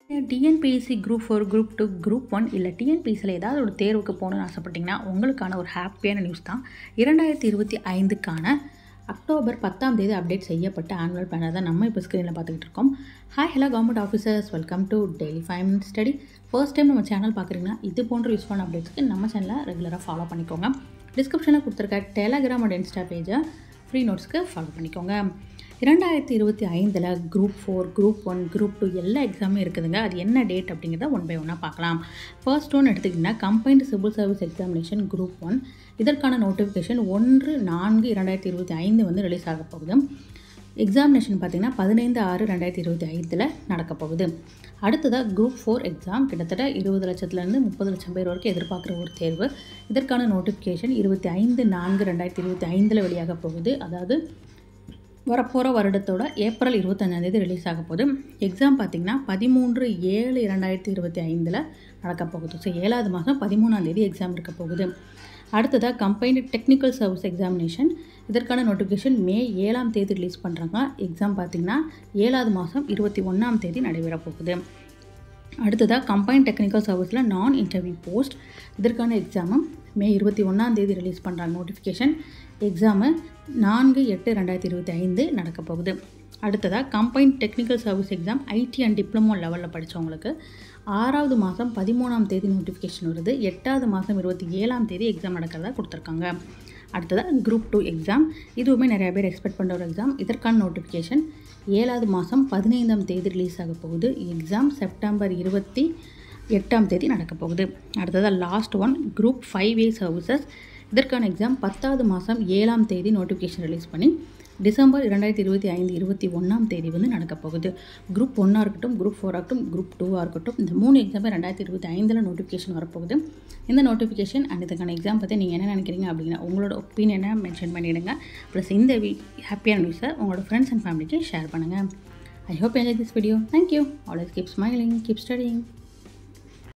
TNPSC group four group two group one இல்லை டிஎன்பிஎஸ்சியில் ஏதாவது ஒரு தேர்வுக்கு போகணும்னு ஆசைப்பட்டீங்கன்னா உங்களுக்கான ஒரு ஹாப்பியான நியூஸ் தான் இரண்டாயிரத்தி இருபத்தி ஐந்துக்கான அக்டோபர் பத்தாம் தேதி அப்டேட் செய்யப்பட்ட ஆனுவல் பிளானர் தான் நம்ம இப்போ ஸ்க்ரீனில் பார்த்துக்கிட்டு இருக்கோம் hi hello government officers welcome to daily five minute study first time நம்ம சேனல் பார்க்குறீங்கன்னா இது போன்ற யூஸ்ஃபுல்லான அப்டேட்ஸ்க்கு நம்ம சேனலை ரெகுலராக ஃபாலோ பண்ணிக்கோங்க டிஸ்கிரிப்ஷனில் கொடுத்துருக்க டெலகிராம் அண்ட் இன்ஸ்டா பேஜை ஃப்ரீ நோட்ஸ்க்கு ஃபாலோ பண்ணிக்கோங்க இரண்டாயிரத்தி இருபத்தி ஐந்தில் group four group one group two எல்லா எக்ஸாமும் இருக்குதுங்க அது என்ன டேட் அப்படிங்கிறத ஒன் பை ஒன்னாக பார்க்கலாம் ஃபர்ஸ்ட் ஒன் எடுத்திங்கன்னா combined civil service examination group one இதற்கான நோட்டிஃபிகேஷன் ஒன்று நான்கு இரண்டாயிரத்தி இருபத்தி ஐந்து வந்து ரிலீஸ் ஆக போகுது எக்ஸாமினேஷன் பார்த்திங்கன்னா பதினைந்து ஆறு ரெண்டாயிரத்தி இருபத்தி ஐந்தில் நடக்க போகுது அடுத்ததாக குரூப் ஃபோர் எக்ஸாம் கிட்டத்தட்ட இருபது லட்சத்துலேருந்து முப்பது லட்சம் பேர் வரைக்கும் எதிர்பார்க்குற ஒரு தேர்வு இதற்கான நோட்டிஃபிகேஷன் இருபத்தி ஐந்து நான்கு ரெண்டாயிரத்தி இருபத்தி ஐந்தில் வெளியாக போகுது அதாவது வரப்போகிற வருடத்தோட ஏப்ரல் இருபத்தஞ்சாந்தேதி ரிலீஸ் ஆக போகுது எக்ஸாம் பார்த்திங்கன்னா பதிமூன்று ஏழு இரண்டாயிரத்தி இருபத்தி ஐந்தில் நடக்க போகுது ஸோ ஏழாவது மாதம் பதிமூணாந்தேதி எக்ஸாம் இருக்க போகுது அடுத்ததாக கம்பைன்டு டெக்னிக்கல் சர்வீஸ் எக்ஸாமினேஷன் இதற்கான நோட்டிஃபிகேஷன் மே ஏழாம் தேதி ரிலீஸ் பண்ணுறாங்க எக்ஸாம் பார்த்திங்கன்னா ஏழாவது மாதம் இருபத்தி ஒன்றாம் தேதி நடைபெற போகுது அடுத்ததாக கம்பைன் டெக்னிக்கல் சர்வீஸில் நான் இன்டர்வியூ போஸ்ட் இதற்கான எக்ஸாமும் மே இருபத்தி ஒன்றாம் தேதி ரிலீஸ் பண்ணுறாங்க நோட்டிஃபிகேஷன் எக்ஸாமு நான்கு எட்டு ரெண்டாயிரத்தி இருபத்தி ஐந்து நடக்க போகுது அடுத்ததாக combine technical service exam IT and diploma லெவலில் படித்தவங்களுக்கு ஆறாவது மாதம் பதிமூணாம் தேதி நோட்டிஃபிகேஷன் வருது எட்டாவது மாதம் இருபத்தி ஏழாம் தேதி எக்ஸாம் நடக்கிறதா கொடுத்துருக்காங்க அடுத்ததாக குரூப் டூ எக்ஸாம் இதுவுமே நிறைய பேர் எக்ஸ்பெக்ட் பண்ணுற ஒரு எக்ஸாம் இதற்கான நோட்டிஃபிகேஷன் ஏழாவது மாதம் பதினைந்தாம் தேதி ரிலீஸ் ஆக போகுது எக்ஸாம் செப்டம்பர் இருபத்தி எட்டாம் தேதி நடக்க போகுது அடுத்ததாக last one group five A services இதற்கான எக்ஸாம் பத்தாவது மாதம் ஏழாம் தேதி நோட்டிஃபிகேஷன் ரிலீஸ் பண்ணி டிசம்பர் இரண்டாயிரத்தி இருபத்தி ஐந்து இருபத்தி ஒன்றாம் தேதி வந்து நடக்க போகுது குரூப் ஒன்னாக இருக்கட்டும் குரூப் ஃபோராக இருக்கட்டும் குரூப் டூவாக இருக்கட்டும் இந்த மூணு எக்ஸாமே ரெண்டாயிரத்தி இருபத்தி ஐந்தில் நோட்டிஃபிகேஷன் வரப்போகுது இந்த நோட்டிஃபிகேஷன் அண்ட் இதுக்கான எக்ஸாம் பற்றி நீங்கள் என்ன நினைக்கிறீங்க அப்படின்னா உங்களோட ஒப்பீனியனை மென்ஷன் பண்ணிவிடுங்க ப்ளஸ் இந்த வீ ஹாப்பியான நியூஸை உங்களோட ஃப்ரெண்ட்ஸ் அண்ட் ஃபேமிலிக்கு ஷேர் பண்ணுங்கள் I hope enjoy this video thank you always keep smiling keep studying